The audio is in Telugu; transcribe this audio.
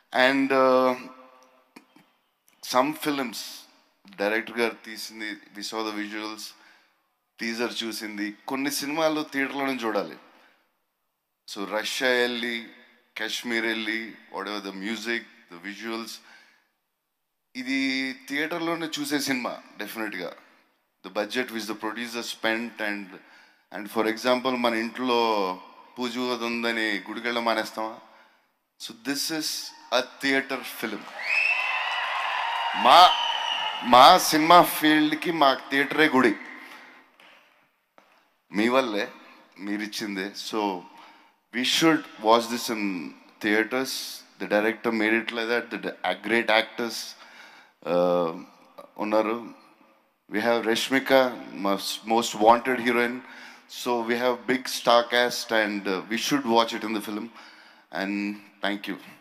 అండ్ సమ్ ఫిల్మ్స్ డైరెక్టర్ గారు తీసింది we saw the visuals teaser చూసింది కొన్ని సినిమాలు థియేటర్లోనే చూడాలి సో రష్యా వెళ్ళి కాశ్మీర్ వెళ్ళి whatever the music the visuals ఇది థియేటర్లోనే చూసే సినిమా డెఫినెట్గా the budget which the producer spent and and for example మన ఇంట్లో పూజ ఉందని గుడికెళ్ళ మానేస్తామా so this is a theatre film మా మా సినిమా ఫీల్డ్కి మా థియేటరే గుడి మీ వల్లే మీరు ఇచ్చిందే so we should watch this in theatres the director made it like that the great actors ఉన్నారు we have Rashmika most wanted heroine so we have big star cast and we should watch it in the film and thank you